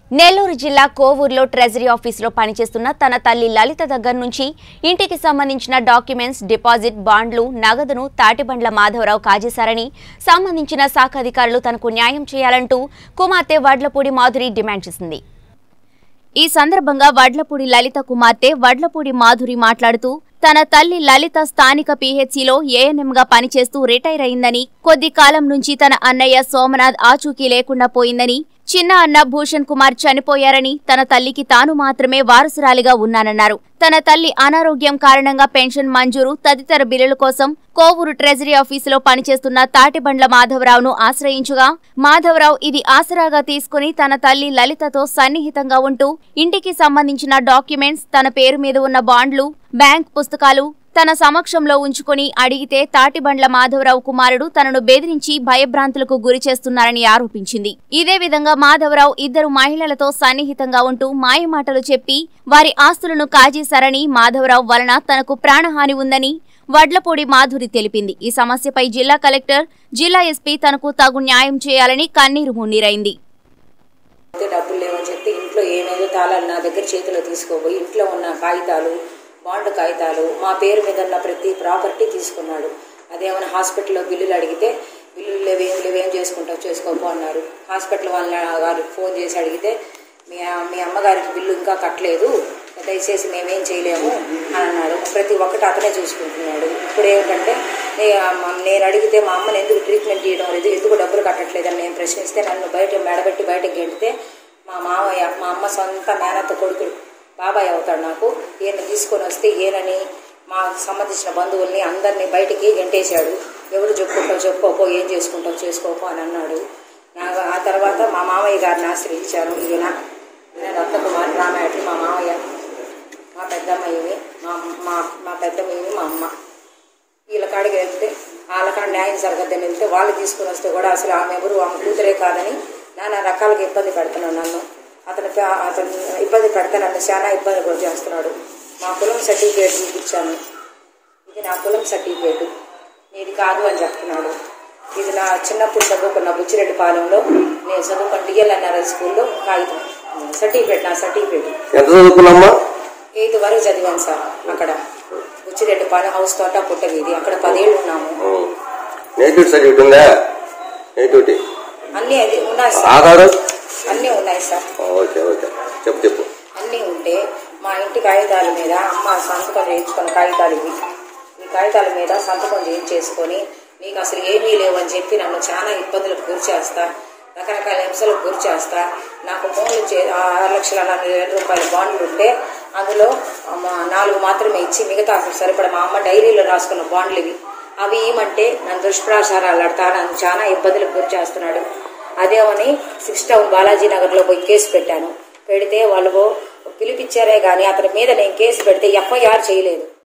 నెల్లూరు జిల్లా కోవూరులో ట్రెజరీ ఆఫీసులో పనిచేస్తున్న తన తల్లి లలిత దగ్గర నుంచి ఇంటికి సంబంధించిన డాక్యుమెంట్స్ డిపాజిట్ బాండ్లు నగదును తాటిబండ్ల మాధవరావు కాజేశారని సంబంధించిన శాఖ అధికారులు తనకు న్యాయం చేయాలంటూ కుమార్తె వడ్లపూడి మాధురి డిమాండ్ చేసింది ఈ సందర్భంగా వడ్లపూడి లలిత కుమార్తె వడ్లపూడి మాధురి మాట్లాడుతూ తన తల్లి లలిత స్థానిక పీహెచ్సీలో ఏఎన్ఎంగా పనిచేస్తూ రిటైర్ అయిందని కొద్ది కాలం నుంచి తన అన్నయ్య సోమనాథ్ ఆచూకీ లేకుండా పోయిందని చిన్న అన్న భూషణ్ కుమార్ చనిపోయారని తన తల్లికి తాను మాత్రమే వారసురాలిగా ఉన్నానన్నారు తన తల్లి అనారోగ్యం కారణంగా పెన్షన్ మంజూరు తదితర బిల్లుల కోసం కోవూరు ట్రెజరీ ఆఫీసులో పనిచేస్తున్న తాటిబండ్ల మాధవరావును ఆశ్రయించుగా మాధవరావు ఇది ఆసరాగా తీసుకుని తన తల్లి లలితతో సన్నిహితంగా ఉంటూ ఇంటికి సంబంధించిన డాక్యుమెంట్స్ తన పేరు మీద ఉన్న బాండ్లు బ్యాంక్ పుస్తకాలు తన సమక్షంలో ఉంచుకొని అడిగితే తాటిబండ్ల మాధవరావు కుమారుడు తనను బెదిరించి భయభ్రాంతులకు గురి చేస్తున్నారని ఆరోపించింది ఇదే విధంగా మాధవరావు ఇద్దరు మహిళలతో సన్నిహితంగా ఉంటూ మాయమాటలు చెప్పి వారి ఆస్తులను కాజేశారని మాధవరావు వలన తనకు ప్రాణహాని ఉందని వడ్లపూడి మాధురి తెలిపింది ఈ సమస్యపై జిల్లా కలెక్టర్ జిల్లా ఎస్పీ తనకు తగు న్యాయం చేయాలని కన్నీరు మున్నీరైంది అయితే డబ్బులు లేవని చెప్పి ఇంట్లో ఏమేదో తాళాలు నా దగ్గర చేతిలో తీసుకోపోయి ఇంట్లో ఉన్న కాగితాలు బాండ్ కాగితాలు మా పేరు మీద ఉన్న ప్రతి ప్రాపర్టీ తీసుకున్నాడు అదేమైనా హాస్పిటల్లో బిల్లులు అడిగితే బిల్లులు లేవేం లేవేం చేసుకుంటావు చేసుకోపో అన్నారు హాస్పిటల్ వాళ్ళ గారు ఫోన్ చేసి అడిగితే మీ మీ అమ్మగారికి బిల్లు ఇంకా కట్టలేదు దయచేసి మేమేం చేయలేము అని అన్నాడు ప్రతి ఒక్కటి అతనే చూసుకుంటున్నాడు ఇప్పుడు ఏమిటంటే నే- మ- నేను అడిగితే మా అమ్మని ఎందుకు ట్రీట్మెంట్ చేయడం లేదు ఎందుకు డబ్బులు కట్టట్లేదని నేను ప్రశ్నిస్తే నన్ను బయట మెడబెట్టి బయటకు గెంటితే మా మామయ్య మా అమ్మ సొంత మేనత్త కొడుకుడు బాబాయ్ అవుతాడు నాకు ఈయన తీసుకొని వస్తే ఈయనని మా సంబంధించిన బంధువుల్ని అందరినీ బయటికి గెంటేశాడు ఎవరు చెప్పుకుంటావు చెప్పుకోపో ఏం చేసుకుంటావు చేసుకోపో అని అన్నాడు నా ఆ తర్వాత మా మామయ్య గారిని ఆశ్రయించాను ఈయన ఈయన రత్నకుమార్ రామాయట్లు మా మామయ్య మా పెద్దమ్మయ్యవి మా మా మా పెద్దమ్మయ్యవి మా అమ్మ వీళ్ళ కాడికి వెళ్తే వాళ్ళ కాడ న్యాయం జరగద్దని వెళ్తే వాళ్ళు తీసుకుని వస్తే కూడా అసలు ఆమె ఎవరు ఆమె కూతురే కాదని నానా రకాలుగా ఇబ్బంది పెడుతున్నాడు నన్ను అతను పే- అతను ఇబ్బంది పెడితే నన్ను చాలా ఇబ్బంది కూడా చేస్తున్నాడు మా కులం సర్టిఫికేట్ చూపించాను ఇది నా కులం సర్టిఫికేట్ ఇది కాదు అని చెప్తున్నాడు ఇది నా చిన్నప్పుడు చదువుకున్న బుచ్చిరెడ్డిపాలెంలో నేను చదువుకున్న డిఎల్ఎన్ఆర్ఐ స్కూల్లో కాగితం సర్టిఫికేట్ నా సర్టిఫికేట్ ఎంత చదువుకున్నామ్మా ఎయిత్ వరకు చదివాను సార్ అక్కడ బుచ్చిరెడ్డిపాలెం హౌస్ తోట పుట్టవీధి అక్కడ పదేళ్ళు ఉన్నాము నేటివ్ సర్టిఫికేట్ ఉందా నేటివిటీ అన్నీ అది ఉన్నాయి సార్ ఆధారం అన్నీ ఉన్నాయి సార్ ఓకే ఓకే చెప్పు చెప్పు అన్నీ ఉంటే మా ఇంటి కాగితాల మీద అమ్మ సంతకం చేయించుకున్న కాగితాలు ఇవి ఈ కాగితాల మీద సంతకం చేయించేసుకొని నీకు అసలు ఏమీ లేవని చెప్పి నన్ను చాలా ఇబ్బందులకు గురి చేస్తా రకరకాల హింసలకు గురి చేస్తా నాకు మూడు చే ఆరు లక్షల నలభై వేల రూపాయల బాండ్లు ఉంటే అందులో మా నాలుగు మాత్రమే ఇచ్చి మిగతా అసలు సరిపడ మా అమ్మ డైరీలో రాసుకున్న బాండ్లు ఇవి అవి ఏమంటే నన్ను దుష్ప్రాచారాలు ఆడతా నన్ను చాలా ఇబ్బందులకు గురి చేస్తున్నాడు అదేమని సిక్స్ టౌన్ బాలాజీ నగర్లో పోయి కేసు పెట్టాను పెడితే వాళ్ళు పిలిపించారే కానీ అతని మీద నేను కేసు పెడితే ఎఫ్ఐఆర్ చేయలేదు